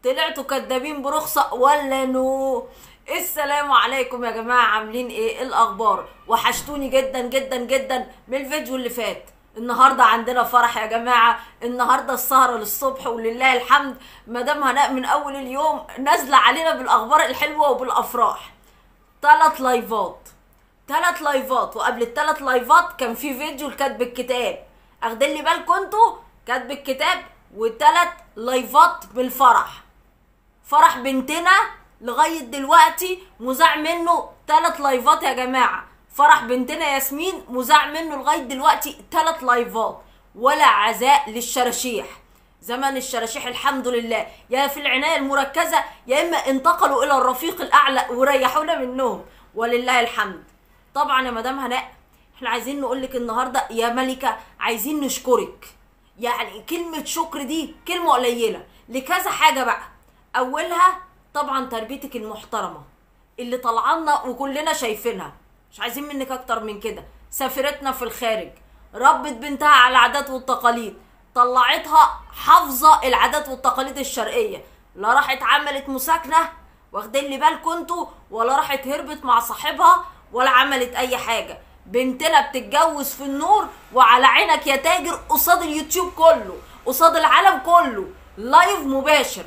طلعتوا كدابين برخصة ولا نو السلام عليكم يا جماعة عاملين ايه إيه الاخبار وحشتوني جدا جدا جدا من الفيديو اللي فات النهارده عندنا فرح يا جماعه النهارده السهره للصبح ولله الحمد مدام هناء من اول اليوم نازله علينا بالاخبار الحلوه وبالافراح ثلاث لايفات ثلاث لايفات وقبل الثلاث لايفات كان في فيديو لكاتب الكتاب اخدين لي بالكم انتوا كاتب الكتاب وثلاث لايفات بالفرح فرح بنتنا لغايه دلوقتي مذاع منه ثلاث لايفات يا جماعه فرح بنتنا ياسمين مذاع منه لغايه دلوقتي ثلاث لايفات ولا عزاء للشراشيح زمن الشراشيح الحمد لله يا في العنايه المركزه يا اما انتقلوا الى الرفيق الاعلى وريحونا منهم ولله الحمد طبعا يا مدام هناء احنا عايزين نقول لك النهارده يا ملكه عايزين نشكرك يعني كلمه شكر دي كلمه قليله لكذا حاجه بقى اولها طبعا تربيتك المحترمه اللي طلعنا وكلنا شايفينها مش عايزين منك اكتر من كده سافرتنا في الخارج ربت بنتها على العادات والتقاليد طلعتها حافظه العادات والتقاليد الشرقيه لا راحت عملت مساكنه واخدين لي بالكم انتوا ولا راحت هربت مع صاحبها ولا عملت اي حاجه بنتنا بتتجوز في النور وعلى عينك يا تاجر قصاد اليوتيوب كله قصاد العالم كله لايف مباشر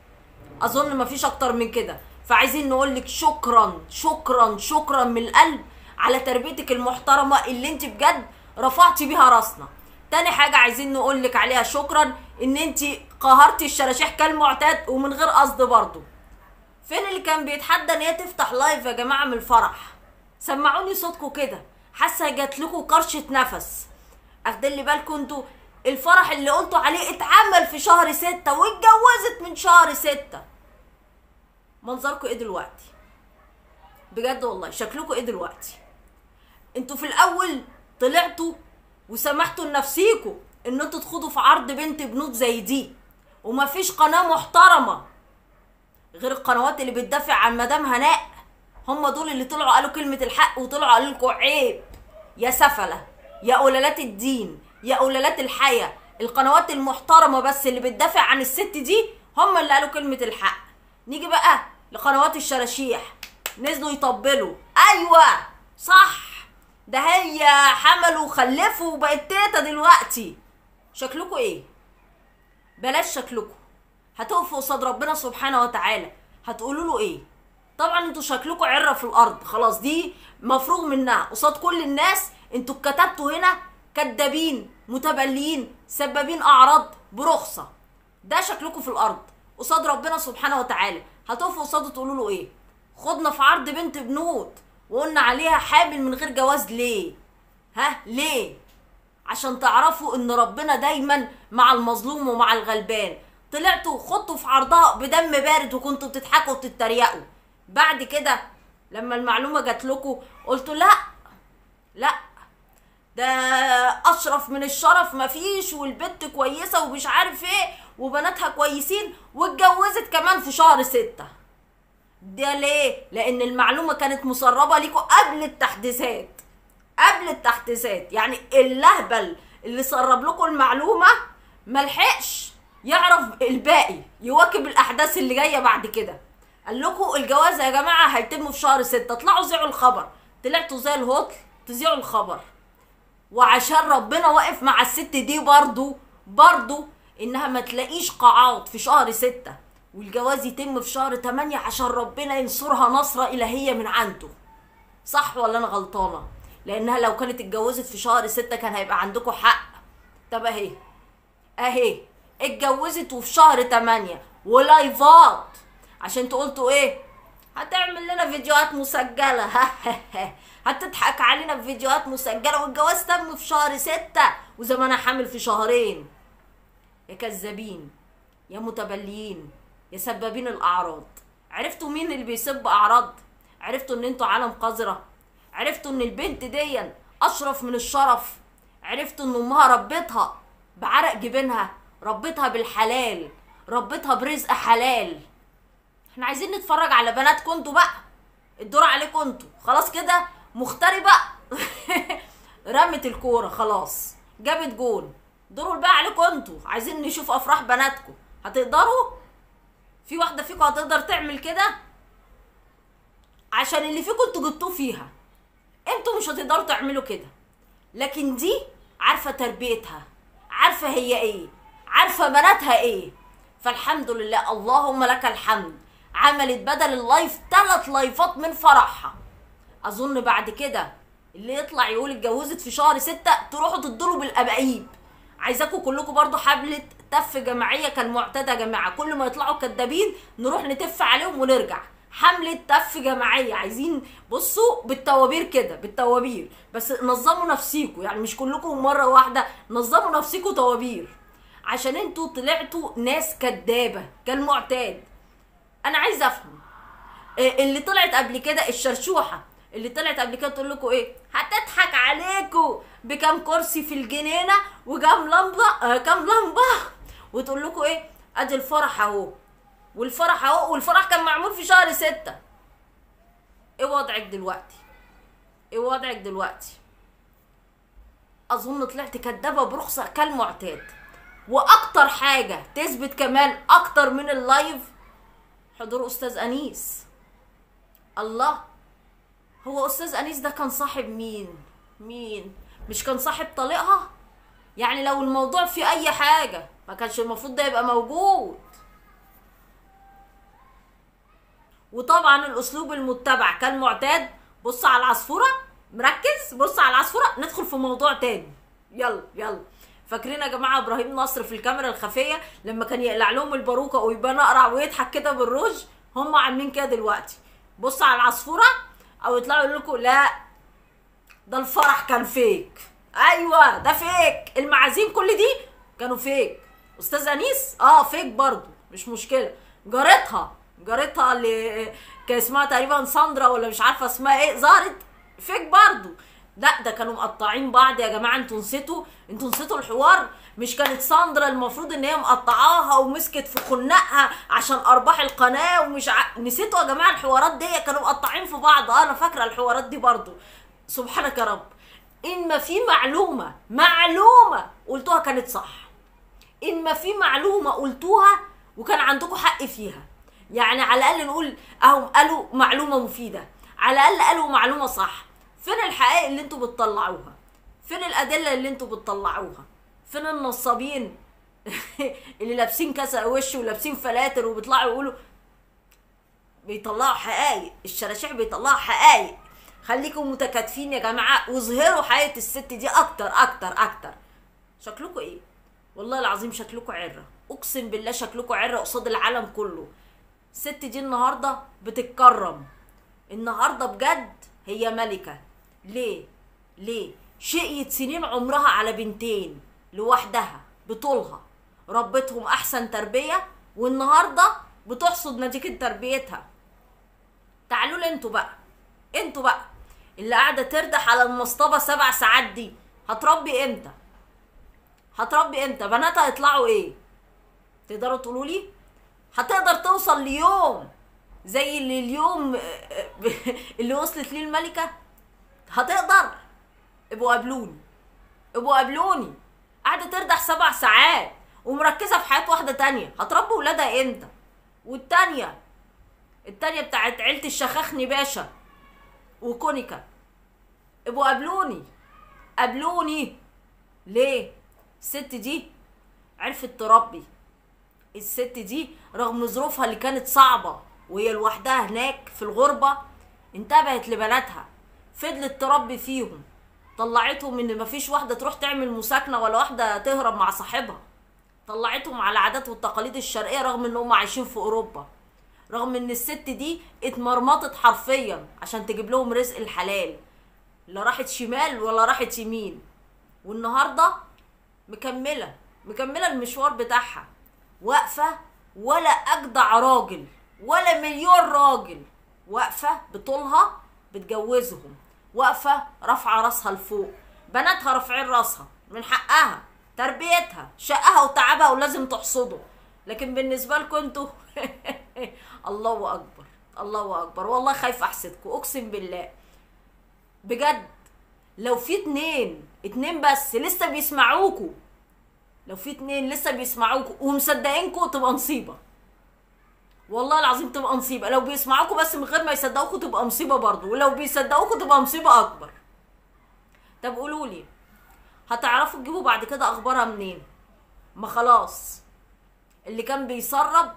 اظن مفيش اكتر من كده فعايزين نقول لك شكرا شكرا شكرا من القلب على تربيتك المحترمه اللي انت بجد رفعتي بيها راسنا تاني حاجه عايزين نقول لك عليها شكرا ان انت قهرتي الشراشيح كالمعتاد ومن غير قصد برضه فين اللي كان بيتحدى ان هي تفتح لايف يا جماعه من الفرح سمعوني صوتكم كده حاسه جات لكم كرشه نفس اخدين لي بالكم انتوا الفرح اللي قلتوا عليه اتعمل في شهر ستة واتجوزت من شهر ستة منظركم ايه دلوقتي بجد والله شكلكم ايه دلوقتي انتوا في الاول طلعتوا وسمحتوا لنفسيكوا ان انتوا تخوضوا في عرض بنت بنوت زي دي ومفيش قناه محترمه غير القنوات اللي بتدافع عن مدام هناء هم دول اللي طلعوا قالوا كلمه الحق وطلعوا قالوا لكم عيب يا سفله يا قلالات الدين يا قلالات الحياه القنوات المحترمه بس اللي بتدافع عن الست دي هم اللي قالوا كلمه الحق نيجي بقى لقنوات الشراشيح نزلوا يطبلوا ايوه صح ده هي حملوا وخلفوا وبقت تيتا دلوقتي شكلكوا ايه بلاش شكلكوا هتقفوا قصاد ربنا سبحانه وتعالى هتقولوا له ايه طبعا انتوا شكلكوا عره في الارض خلاص دي مفروغ منها قصاد كل الناس انتوا كتبتوا هنا كدابين متبليين سبابين اعراض برخصه ده شكلكوا في الارض قصاد ربنا سبحانه وتعالى هتقفوا قصاده تقولوا له ايه خدنا في عرض بنت بنوت وقلنا عليها حامل من غير جواز ليه ها ليه عشان تعرفوا ان ربنا دايما مع المظلوم ومع الغلبان طلعتوا خدتوا في عرضها بدم بارد وكنتوا بتضحكوا وتتريقوا بعد كده لما المعلومه جات لكم قلتوا لا لا ده اشرف من الشرف مفيش والبت كويسه ومش عارف ايه وبناتها كويسين واتجوزت كمان في شهر ستة ده ليه لان المعلومه كانت مسربه ليكم قبل التحديثات قبل التحديثات يعني اللهبل اللي سرب لكم المعلومه ملحقش يعرف الباقي يواكب الاحداث اللي جايه بعد كده قال لكم الجواز يا جماعه هيتم في شهر ستة اطلعوا زيعوا الخبر طلعتوا زي الهطل تذيعوا الخبر وعشان ربنا واقف مع الست دي برضو برضو انها ما تلاقيش قاعات في شهر ستة والجواز يتم في شهر تمانية عشان ربنا ينصرها نصرة إلهية من عنده صح ولا أنا غلطانة لأنها لو كانت اتجوزت في شهر ستة كان هيبقى عندكم حق طب أهي أهي اتجوزت وفي شهر تمانية ولايفات عشان تقولتوا ايه هتعمل لنا فيديوهات مسجلة هتضحك علينا بفيديوهات مسجلة والجواز تم في شهر ستة وزمانها حامل في شهرين يا كذابين يا متبليين يا سبابين الاعراض عرفتوا مين اللي بيسب اعراض عرفتوا ان انتوا عالم قذره عرفتوا ان البنت دي اشرف من الشرف عرفتوا ان امها ربتها بعرق جبينها ربتها بالحلال ربتها برزق حلال احنا عايزين نتفرج على بناتكم انتوا بقى الدور عليكم انتوا خلاص كده مغتربه رمت الكوره خلاص جابت جون دوروا بقى عليكم انتوا عايزين نشوف افراح بناتكم هتقدروا في واحد شوف هتقدر تعمل كده عشان اللي فيكم انتوا جبتوه فيها انتوا مش هتقدروا تعملوا كده لكن دي عارفه تربيتها عارفه هي ايه عارفه بناتها ايه فالحمد لله اللهم لك الحمد عملت بدل اللايف ثلاث لايفات من فرحها اظن بعد كده اللي يطلع يقول اتجوزت في شهر ستة تروحوا تدلوا بالابعيب عايزاكم كلكم برضو حبلة تف جماعية كالمعتاد يا جماعة كل ما يطلعوا كدابين نروح نتف عليهم ونرجع حملة تف جماعية عايزين بصوا بالتوابير كده بالتوابير بس نظموا نفسيكم يعني مش كلكم مرة واحدة نظموا نفسيكم توابير عشان انتوا طلعتوا ناس كدابة كالمعتاد انا عايز افهم إيه اللي طلعت قبل كده الشرشوحه اللي طلعت قبل كده تقول لكم ايه هتضحك عليكم بكام كرسي في الجنينه وكام لمبه آه كام لمبه وتقول لكم ايه ادي الفرح اهو والفرح اهو والفرح كان معمول في شهر ستة ايه وضعك دلوقتي ايه وضعك دلوقتي اظن طلعت كدابه برخصه كالمعتاد واكتر حاجه تثبت كمان اكتر من اللايف حضور استاذ انيس الله هو استاذ انيس ده كان صاحب مين مين مش كان صاحب طليقها يعني لو الموضوع فيه اي حاجه ما كانش المفروض ده يبقى موجود وطبعا الاسلوب المتبع كالمعتاد بص على العصفوره مركز بص على العصفوره ندخل في موضوع تاني يلا يلا فاكرين يا جماعه ابراهيم نصر في الكاميرا الخفيه لما كان يقلع لهم الباروكه ويبان اقرع ويضحك كده بالروج هم عاملين كده دلوقتي بص على العصفوره او يطلعوا يقولوا لكم لا ده الفرح كان فيك ايوه ده فيك المعازيم كل دي كانوا فيك استاذ انيس اه فيك برضو مش مشكله جارتها جارتها اللي كان اسمها تقريبا ساندرا ولا مش عارفه اسمها ايه ظهرت فيك برضو لا ده كانوا مقطعين بعض يا جماعه انتوا نسيتوا انتوا نسيتوا الحوار مش كانت ساندرا المفروض ان هي مقطعاها ومسكت في خنقها عشان ارباح القناه ومش ع... نسيتوا يا جماعه الحوارات دي كانوا مقطعين في بعض اه انا فاكره الحوارات دي برضو سبحانك يا رب ان ما في معلومه معلومه قلتوها كانت صح ان ما في معلومه قلتوها وكان عندكم حق فيها يعني على الاقل نقول اهم قالوا معلومه مفيده على الاقل قالوا معلومه صح فين الحقائق اللي انتوا بتطلعوها فين الادله اللي انتوا بتطلعوها فين النصابين اللي لابسين كاسة وش ولابسين فلاتر وبيطلعوا يقولوا بيطلعوا حقائق الشراشيح بيطلعوا حقائق خليكم متكاتفين يا جماعه واظهروا حقيقه الست دي اكتر اكتر اكتر شكلكم ايه والله العظيم شكلكم عره اقسم بالله شكلكم عره قصاد العالم كله الست دي النهارده بتتكرم النهارده بجد هي ملكه ليه ليه شقيت سنين عمرها على بنتين لوحدها بطولها ربتهم احسن تربيه والنهارده بتحصد نتيجه تربيتها تعالوا لي انتوا بقى انتوا بقى اللي قاعده تردح على المصطبه سبع ساعات دي هتربي امتى هتربي امتى بناتها يطلعوا ايه تقدروا تقولوا لي هتقدر توصل ليوم زي اللي اليوم اللي وصلت ليه الملكه هتقدر ابقوا قابلوني ابقوا قابلوني قاعده تردح سبع ساعات ومركزه في حياه واحده تانية هتربي ولادها امتى والتانية التانية بتاعت عيلة الشخخني باشا وكونيكا ابقوا قابلوني قابلوني ليه الست دي عرفت تربي الست دي رغم ظروفها اللي كانت صعبة وهي لوحدها هناك في الغربة انتبهت لبناتها فضلت تربي فيهم طلعتهم ان مفيش واحدة تروح تعمل مساكنة ولا واحدة تهرب مع صاحبها طلعتهم على العادات والتقاليد الشرقية رغم ان هم عايشين في اوروبا رغم ان الست دي اتمرمطت حرفيا عشان تجيب لهم رزق الحلال لا راحت شمال ولا راحت يمين والنهارده مكمله مكمله المشوار بتاعها واقفه ولا اجدع راجل ولا مليون راجل واقفه بطولها بتجوزهم واقفه رافعه راسها لفوق بناتها رافعين راسها من حقها تربيتها شقها وتعبها ولازم تحصده لكن بالنسبه لكم انتوا الله اكبر الله اكبر والله خايف احسدكم اقسم بالله بجد لو في اتنين اتنين بس لسه والله العظيم تبقى مصيبه لو بيسمعوكوا بس من غير ما يصدقوكوا تبقى مصيبه برضه ولو بيصدقوكوا تبقى مصيبه اكبر طب قولوا لي هتعرفوا تجيبوا بعد كده اخبارها منين ما خلاص اللي كان بيسرب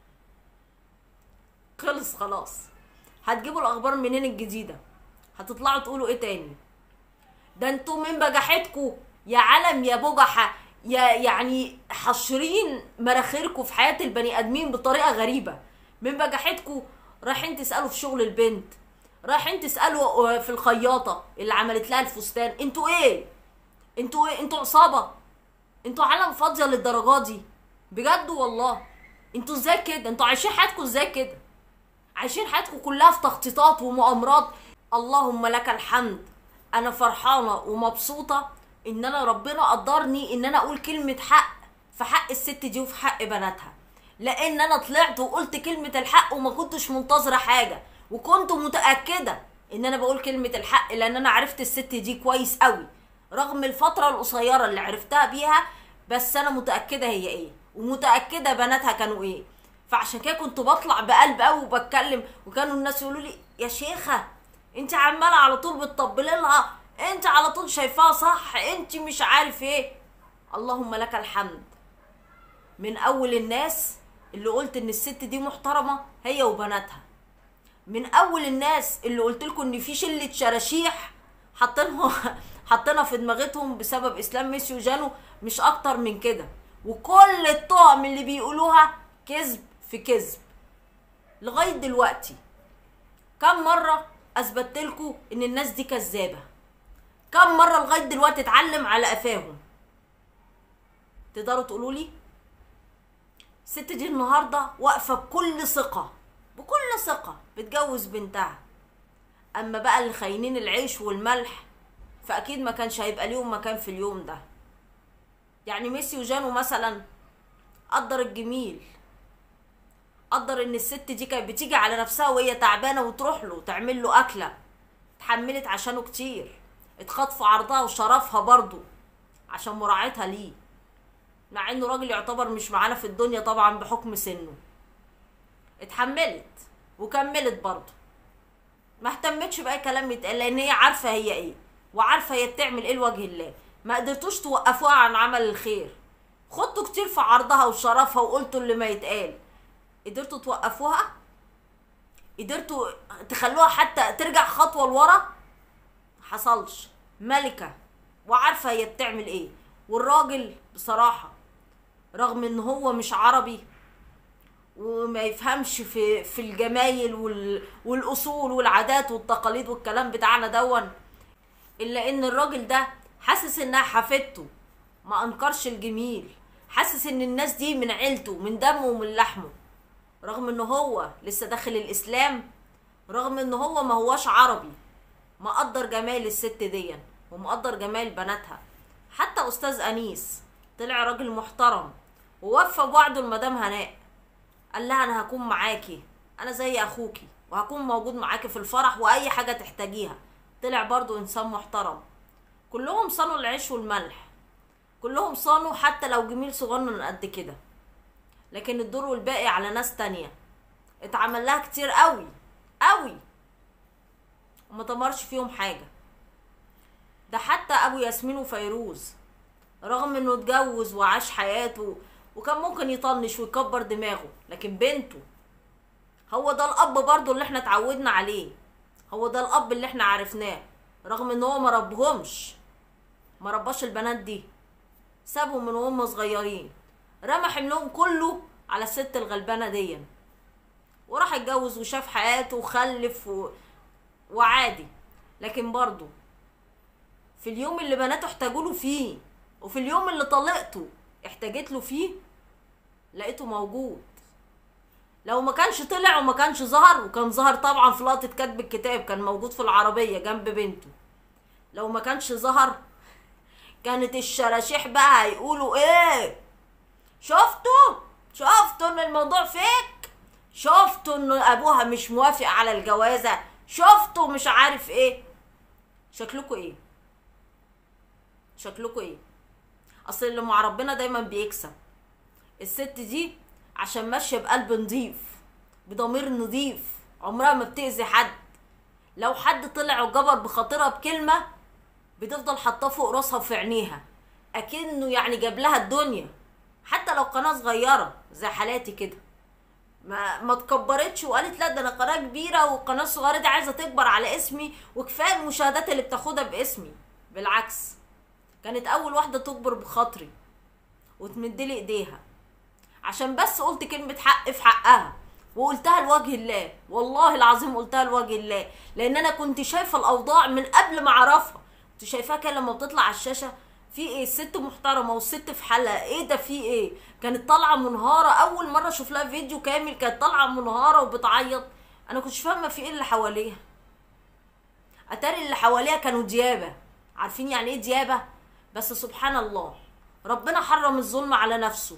خلص خلاص هتجيبوا الاخبار منين الجديده هتطلعوا تقولوا ايه تاني ده انتوا من بجحتكوا يا علم يا بجحة يا يعني حشرين مراخيركوا في حياة البني ادمين بطريقة غريبة من بجحتكوا رايحين تسألوا في شغل البنت رايحين تسألوا في الخياطة اللي عملت لها الفستان انتوا ايه انتوا ايه انتوا عصابة انتوا عالم فاضية للدرجة دي بجد والله انتوا ازاي كده انتوا عايشين حياتكم ازاي كده عايشين حياتكم كلها في تخطيطات ومؤامرات اللهم لك الحمد انا فرحانه ومبسوطه ان انا ربنا قدرني ان انا اقول كلمه حق في حق الست دي وفي حق بناتها لان انا طلعت وقلت كلمه الحق وما كنتش منتظره حاجه وكنت متاكده ان انا بقول كلمه الحق لان انا عرفت الست دي كويس قوي رغم الفتره القصيره اللي عرفتها بيها بس انا متاكده هي ايه ومتاكده بناتها كانوا ايه فعشان كده كنت بطلع بقلب قوي وبتكلم وكانوا الناس يقولوا لي يا شيخه انت عماله على طول بتطبلي لها انت على طول شايفاها صح انت مش عارف ايه اللهم لك الحمد من اول الناس اللي قلت ان الست دي محترمه هي وبناتها من اول الناس اللي قلت لكم ان في شله شراشيح حاطينها حاطينها في دماغتهم بسبب اسلام ميسي وجانو مش اكتر من كده وكل الطعم اللي بيقولوها كذب في كذب لغايه دلوقتي كم مره اثبتت لكم ان الناس دي كذابه كم مره لغايه دلوقتي اتعلم على قفاهم تقدروا تقولوا لي الست دي النهارده واقفه بكل ثقه بكل ثقه بتجوز بنتها اما بقى اللي خاينين العيش والملح فاكيد ما كانش هيبقى ليهم مكان في اليوم ده يعني ميسي وجانو مثلا قدر الجميل قدر ان الست دي كانت بتيجي على نفسها وهي تعبانه وتروح له تعمل له اكله اتحملت عشانه كتير اتخطف عرضها وشرفها برضه عشان مراعاتها ليه مع انه راجل يعتبر مش معانا في الدنيا طبعا بحكم سنه اتحملت وكملت برضه ما اهتمتش باي كلام يتقال لان هي عارفه هي ايه وعارفه هي بتعمل ايه لوجه الله ما قدرتوش توقفوها عن عمل الخير خدتوا كتير في عرضها وشرفها وقلتوا اللي ما يتقال قدرتوا توقفوها قدرتوا تخلوها حتى ترجع خطوه لورا حصلش ملكه وعارفه هي بتعمل ايه والراجل بصراحه رغم ان هو مش عربي وما يفهمش في في الجمايل وال والاصول والعادات والتقاليد والكلام بتاعنا دون الا ان الراجل ده حاسس انها حفيدته ما انكرش الجميل حاسس ان الناس دي من عيلته من دمه ومن لحمه رغم ان هو لسه داخل الاسلام رغم ان هو ما هواش عربي مقدر جمال الست دي ومقدر جمال بناتها حتى استاذ انيس طلع راجل محترم ووفى بوعده لمدام هناء قال لها انا هكون معاكي انا زي اخوكي وهكون موجود معاكي في الفرح واي حاجه تحتاجيها طلع برضو انسان محترم كلهم صانوا العيش والملح كلهم صانوا حتى لو جميل صغنن قد كده لكن الدور والباقي على ناس تانية اتعمل لها كتير قوي قوي وما تمرش فيهم حاجة ده حتى ابو ياسمين وفيروز رغم انه اتجوز وعاش حياته وكان ممكن يطنش ويكبر دماغه لكن بنته هو ده الاب برضو اللي احنا اتعودنا عليه هو ده الاب اللي احنا عرفناه رغم ان هو ما ربهمش ما رباش البنات دي سابهم من وهم صغيرين رمى حملهم كله على الست الغلبانه دي وراح اتجوز وشاف حياته وخلف و... وعادي لكن برضه في اليوم اللي بناته احتاجوا له فيه وفي اليوم اللي طلقته احتاجت له فيه لقيته موجود لو ما كانش طلع وما كانش ظهر وكان ظهر طبعا في لقطة كتب الكتاب كان موجود في العربية جنب بنته لو ما كانش ظهر كانت الشراشيح بقى هيقولوا ايه شفتوا شفتوا ان الموضوع فيك شفتوا ان ابوها مش موافق على الجوازة شفتوا مش عارف ايه شكلكوا ايه شكلكوا ايه اصل اللي مع ربنا دايما بيكسب الست دي عشان ماشيه بقلب نضيف بضمير نظيف عمرها ما بتأذي حد لو حد طلع وجبر بخاطرها بكلمة بتفضل حاطاه فوق راسها وفي عينيها اكنه يعني جاب لها الدنيا حتى لو قناه صغيره زي حالاتي كده ما ما تكبرتش وقالت لا ده انا قناه كبيره والقناه الصغيره دي عايزه تكبر على اسمي وكفايه المشاهدات اللي بتاخدها باسمي بالعكس كانت اول واحده تكبر بخاطري وتمدلي ايديها عشان بس قلت كلمه حق في حقها وقلتها لوجه الله والله العظيم قلتها لوجه الله لان انا كنت شايفه الاوضاع من قبل ما اعرفها كنت شايفاها كده لما بتطلع على الشاشه في ايه الست محترمه والست في حالها ايه ده في ايه كانت طالعه منهاره اول مره اشوف لها فيديو كامل كانت طالعه منهاره وبتعيط انا كنتش فاهمه في ايه اللي حواليها اتاري اللي حواليها كانوا ديابه عارفين يعني ايه ديابه بس سبحان الله ربنا حرم الظلم على نفسه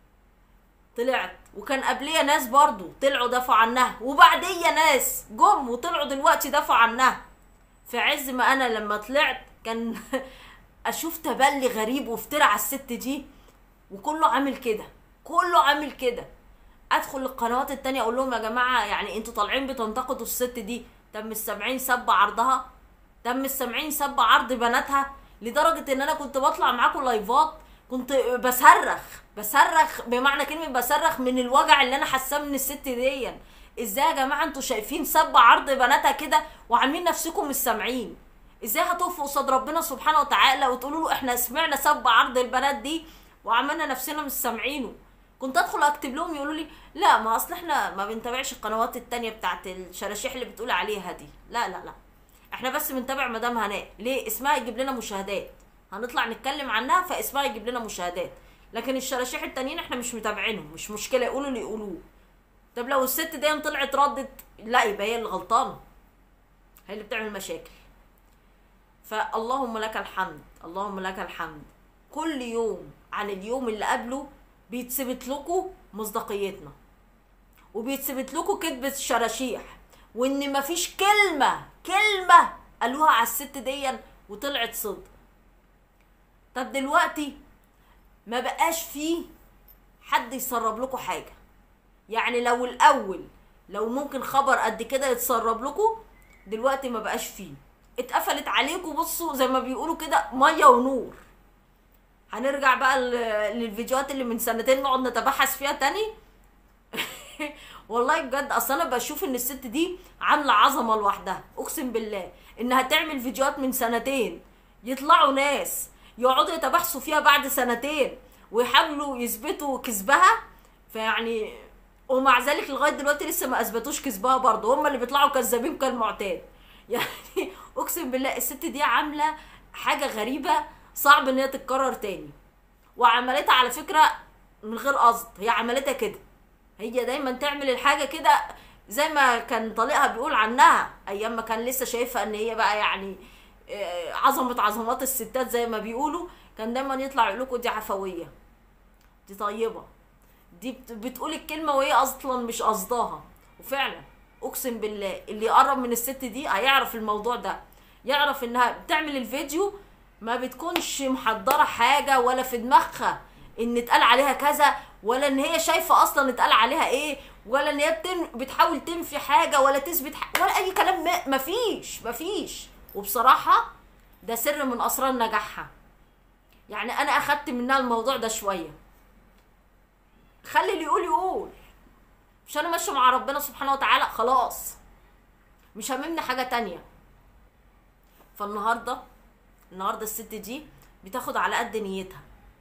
طلعت وكان قبليه ناس برضو طلعوا دافعوا عنها وبعديه ناس جم وطلعوا دلوقتي دافعوا عنها في عز ما انا لما طلعت كان اشوف تبلي غريب وافترى على الست دي وكله عامل كده كله عامل كده ادخل القنوات التانية اقول لهم يا جماعه يعني انتوا طالعين بتنتقدوا الست دي تم السامعين سب عرضها تم السامعين سب عرض بناتها لدرجه ان انا كنت بطلع معاكم لايفات كنت بصرخ بصرخ بمعنى كلمه بصرخ من الوجع اللي انا حاساه من الست دي ازاي يا جماعه انتوا شايفين سب عرض بناتها كده وعاملين نفسكم مش سامعين ازاي هتقفوا قصاد ربنا سبحانه وتعالى وتقولوا له احنا سمعنا سب عرض البنات دي وعملنا نفسنا مش سامعينه كنت ادخل اكتب لهم يقولوا لي لا ما اصل احنا ما بنتابعش القنوات التانية بتاعت الشراشيح اللي بتقول عليها دي لا لا لا احنا بس بنتابع مدام هناء ليه اسمها يجيب لنا مشاهدات هنطلع نتكلم عنها فاسمها يجيب لنا مشاهدات لكن الشراشيح التانيين احنا مش متابعينهم مش مشكله يقولوا اللي يقولوه طب لو الست دي طلعت ردت لا يبقى هي اللي غلطانه هي اللي بتعمل مشاكل فاللهم لك الحمد اللهم لك الحمد كل يوم عن اليوم اللي قبله بيتثبت لكم مصداقيتنا وبيتثبت لكم كذبة الشراشيح وان مفيش كلمة كلمة قالوها على الست دي وطلعت صدق طب دلوقتي ما بقاش فيه حد يسرب لكم حاجة يعني لو الاول لو ممكن خبر قد كده يتسرب لكم دلوقتي ما بقاش فيه اتقفلت عليكم بصوا زي ما بيقولوا كده ميه ونور هنرجع بقى للفيديوهات اللي من سنتين نقعد نتبحث فيها تاني والله بجد اصل انا بشوف ان الست دي عامله عظمه لوحدها اقسم بالله انها تعمل فيديوهات من سنتين يطلعوا ناس يقعدوا يتبحثوا فيها بعد سنتين ويحاولوا يثبتوا كذبها فيعني ومع ذلك لغايه دلوقتي لسه ما اثبتوش كذبها برضه هم اللي بيطلعوا كذابين كالمعتاد يعني اقسم بالله الست دي عامله حاجه غريبه صعب ان هي تتكرر تاني وعملتها على فكره من غير قصد هي عملتها كده هي دايما تعمل الحاجه كده زي ما كان طليقها بيقول عنها ايام ما كان لسه شايفها ان هي بقى يعني عظمه عظمات الستات زي ما بيقولوا كان دايما يطلع يقول لكم دي عفويه دي طيبه دي بتقول الكلمه وهي اصلا مش قصداها وفعلا اقسم بالله اللي يقرب من الست دي هيعرف الموضوع ده يعرف انها بتعمل الفيديو ما بتكونش محضره حاجه ولا في دماغها ان اتقال عليها كذا ولا ان هي شايفه اصلا اتقال عليها ايه ولا ان هي بتن... بتحاول تنفي حاجه ولا تثبت حاجة ولا اي كلام ما... مفيش مفيش وبصراحه ده سر من اسرار نجاحها يعني انا اخدت منها الموضوع ده شويه خلي اللي يقول يقول مش انا ماشيه مع ربنا سبحانه وتعالى خلاص مش هممني حاجه تانية فالنهارده النهارده الست دي بتاخد على قد نيتها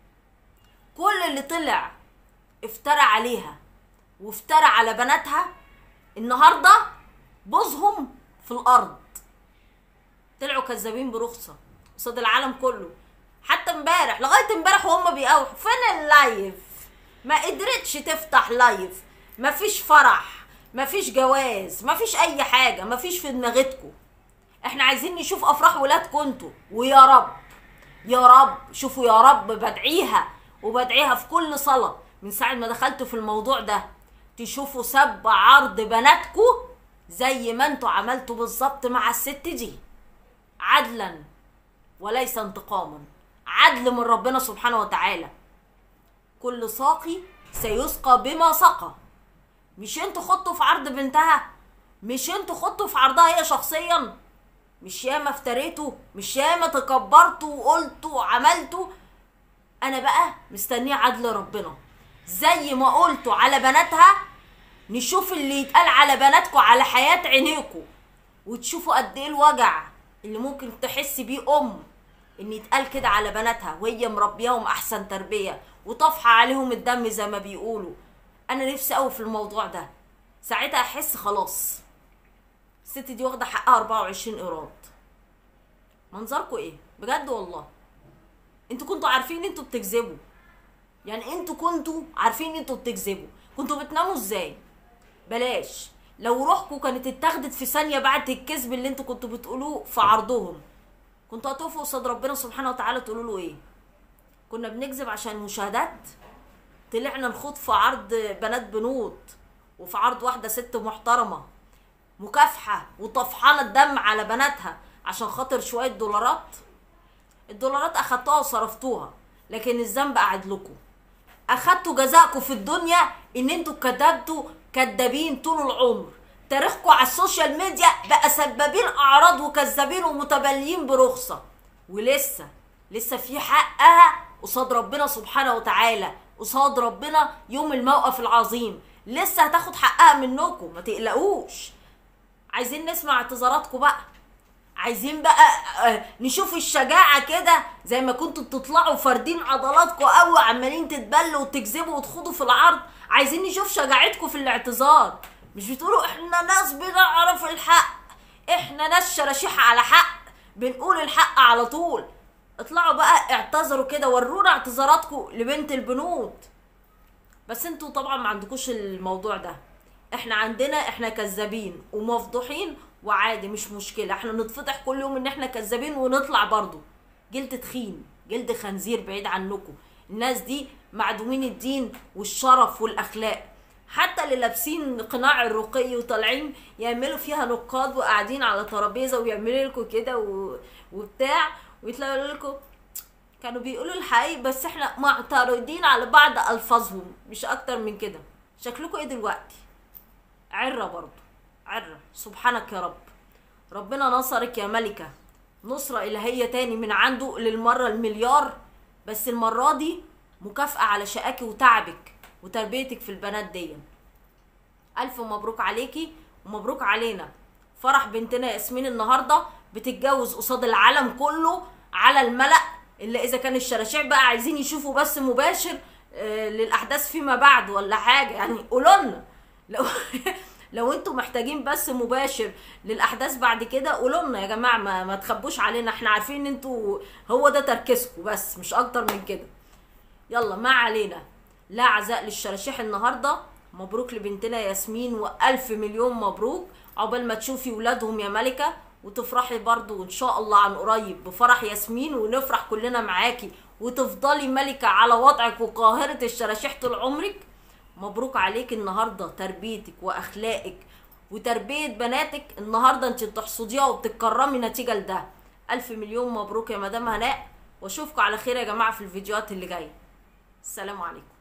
كل اللي طلع افترى عليها وافترى على بناتها النهارده بوزهم في الارض طلعوا كذابين برخصه قصاد العالم كله حتى امبارح لغايه امبارح وهم بيقاوحوا فين اللايف ما قدرتش تفتح لايف مفيش فرح مفيش جواز مفيش اي حاجه مفيش في دماغتكم احنا عايزين نشوف افراح ولادكم انتوا ويا رب يا رب شوفوا يا رب بدعيها وبدعيها في كل صلاه من ساعه ما دخلت في الموضوع ده تشوفوا سب عرض بناتكم زي ما انتوا عملتوا بالظبط مع الست دي عدلا وليس انتقاما عدل من ربنا سبحانه وتعالى كل ساقي سيسقى بما سقى مش انتوا خدتوا في عرض بنتها مش انتوا خدتوا في عرضها هي شخصيا مش ياما افتريتوا مش ياما تكبرتوا وقلتوا وعملتوا انا بقى مستنيه عدل ربنا زي ما قلتوا على بناتها نشوف اللي يتقال على بناتكم على حياة عينيكم وتشوفوا قد ايه الوجع اللي ممكن تحس بيه ام ان يتقال كده على بناتها وهي مربياهم احسن تربيه وطافحه عليهم الدم زي ما بيقولوا انا نفسي قوي في الموضوع ده ساعتها احس خلاص الست دي واخده حقها 24 ايراد منظركم ايه بجد والله انتوا كنتوا عارفين انتوا بتكذبوا يعني انتوا كنتوا عارفين انتوا بتكذبوا كنتوا بتناموا ازاي بلاش لو روحكم كانت اتاخدت في ثانيه بعد الكذب اللي انتوا كنتوا بتقولوه في عرضهم كنتوا هتقفوا قصاد ربنا سبحانه وتعالى تقولوا له ايه كنا بنكذب عشان مشاهدات طلعنا نخوض في عرض بنات بنوت وفي عرض واحده ست محترمه مكافحه وطفحانه الدم على بناتها عشان خاطر شويه دولارات الدولارات اخدتوها وصرفتوها لكن الذنب قاعد لكم اخدتوا جزاءكم في الدنيا ان انتوا كذبتوا كدابين طول العمر تاريخكم على السوشيال ميديا بقى سبابين اعراض وكذابين ومتبليين برخصه ولسه لسه في حقها قصاد ربنا سبحانه وتعالى قصاد ربنا يوم الموقف العظيم لسه هتاخد حقها منكم ما تقلقوش عايزين نسمع اعتذاراتكم بقى عايزين بقى آه، نشوف الشجاعة كده زي ما كنتوا بتطلعوا فاردين عضلاتكم قوي عمالين تتبلوا وتكذبوا وتخوضوا في العرض عايزين نشوف شجاعتكم في الاعتذار مش بتقولوا احنا ناس بنعرف الحق احنا ناس شراشيح على حق بنقول الحق على طول اطلعوا بقى اعتذروا كده ورونا اعتذاراتكم لبنت البنوت بس انتوا طبعا ما عندكوش الموضوع ده احنا عندنا احنا كذابين ومفضوحين وعادي مش مشكله احنا نتفضح كل يوم ان احنا كذابين ونطلع برضو جلد تخين جلد خنزير بعيد عنكم الناس دي معدومين الدين والشرف والاخلاق حتى اللي لابسين قناع الرقي وطالعين يعملوا فيها نقاد وقاعدين على ترابيزه ويعملوا لكم كده و... وبتاع ويطلعوا لكم كانوا بيقولوا الحقيقة بس احنا معترضين على بعض الفاظهم مش اكتر من كده شكلكم ايه دلوقتي عرة برضو عرة سبحانك يا رب ربنا نصرك يا ملكة نصرة إلهية تاني من عنده للمرة المليار بس المرة دي مكافأة على شقاكي وتعبك وتربيتك في البنات دي ألف مبروك عليكي ومبروك علينا فرح بنتنا ياسمين النهاردة بتتجوز قصاد العالم كله على الملأ اللي إذا كان الشراشيع بقى عايزين يشوفوا بس مباشر آه، للأحداث فيما بعد ولا حاجة يعني قولوا لنا لو لو انتوا محتاجين بس مباشر للاحداث بعد كده قولوا لنا يا جماعه ما, ما تخبوش علينا احنا عارفين ان انتوا هو ده تركيزكم بس مش اكتر من كده يلا ما علينا لا عزاء للشراشيح النهارده مبروك لبنتنا ياسمين والف مليون مبروك عقبال ما تشوفي ولادهم يا ملكه وتفرحي برضو ان شاء الله عن قريب بفرح ياسمين ونفرح كلنا معاكي وتفضلي ملكه على وضعك وقاهره الشراشيح طول عمرك مبروك عليك النهارده تربيتك واخلاقك وتربيه بناتك النهارده انت بتحصديها وبتتكرمي نتيجه لده الف مليون مبروك يا مدام هناء واشوفكم على خير يا جماعه في الفيديوهات اللي جايه السلام عليكم